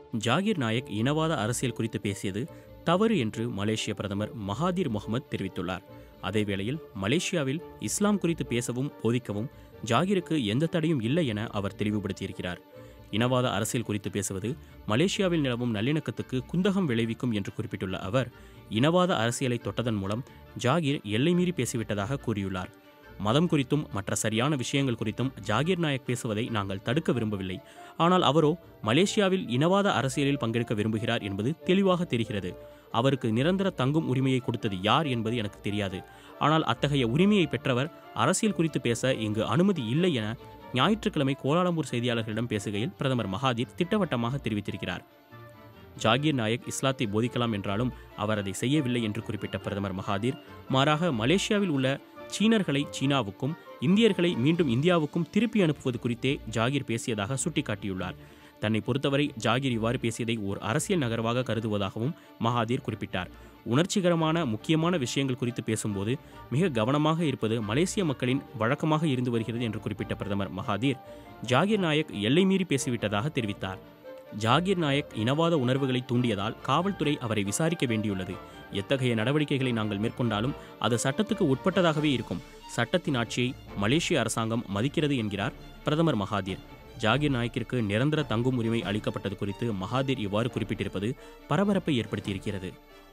ஜாகிர் நாயக் இனவாத அரசியல் குறித்து பேசியது தவறு என்று மலேசிய பிரதமர் மகாதீர் முகமது தெரிவித்துள்ளார் அதேவேளையில் மலேசியாவில் இஸ்லாம் குறித்து பேசவும் போதிக்கவும் ஜாகிருக்கு எந்த தடையும் இல்லை என அவர் தெளிவுபடுத்தியிருக்கிறார் இனவாத அரசியல் குறித்து பேசுவது மலேசியாவில் நிலவும் நல்லிணக்கத்துக்கு குந்தகம் விளைவிக்கும் என்று குறிப்பிட்டுள்ள அவர் இனவாத அரசியலை தொட்டதன் மூலம் ஜாகிர் எல்லை மீறி பேசிவிட்டதாக கூறியுள்ளார் மதம் குறித்தும் மற்ற சரியான விஷயங்கள் குறித்தும் ஜாகிர் நாயக் பேசுவதை நாங்கள் தடுக்க விரும்பவில்லை ஆனால் அவரோ மலேசியாவில் இனவாத அரசியலில் பங்கெடுக்க விரும்புகிறார் என்பது தெளிவாக தெரிகிறது அவருக்கு நிரந்தர தங்கும் உரிமையை கொடுத்தது யார் என்பது எனக்கு தெரியாது ஆனால் அத்தகைய உரிமையை பெற்றவர் அரசியல் குறித்து பேச இங்கு அனுமதி இல்லை என ஞாயிற்றுக்கிழமை கோலாலம்பூர் செய்தியாளர்களிடம் பேசுகையில் பிரதமர் மகாதீர் திட்டவட்டமாக தெரிவித்திருக்கிறார் ஜாகீர் நாயக் இஸ்லாத்தை போதிக்கலாம் என்றாலும் அவர் அதை செய்யவில்லை என்று குறிப்பிட்ட பிரதமர் மகாதீர் மாறாக மலேசியாவில் உள்ள சீனர்களை சீனாவுக்கும் இந்தியர்களை மீண்டும் இந்தியாவுக்கும் திருப்பி அனுப்புவது குறித்தே ஜாகீர் பேசியதாக சுட்டிக்காட்டியுள்ளார் தன்னை பொறுத்தவரை ஜாகீர் இவ்வாறு பேசியதை ஓர் அரசியல் நகர்வாக கருதுவதாகவும் மகாதீர் குறிப்பிட்டார் உணர்ச்சிகரமான முக்கியமான விஷயங்கள் குறித்து பேசும்போது மிக கவனமாக இருப்பது மலேசிய மக்களின் வழக்கமாக இருந்து வருகிறது என்று குறிப்பிட்ட பிரதமர் மகாதீர் ஜாகீர் நாயக் எல்லை மீறி பேசிவிட்டதாக தெரிவித்தார் ஜாகீர் நாயக் இனவாத உணர்வுகளை தூண்டியதால் காவல்துறை அவரை விசாரிக்க வேண்டியுள்ளது எத்தகைய நடவடிக்கைகளை நாங்கள் மேற்கொண்டாலும் அது சட்டத்துக்கு உட்பட்டதாகவே இருக்கும் சட்டத்தின் ஆட்சியை மலேசிய அரசாங்கம் மதிக்கிறது என்கிறார் பிரதமர் மகாதீர் ஜாகீர் நாயக்கிற்கு நிரந்தர தங்கும் உரிமை அளிக்கப்பட்டது குறித்து மகாதீர் இவ்வாறு குறிப்பிட்டிருப்பது பரபரப்பை ஏற்படுத்தியிருக்கிறது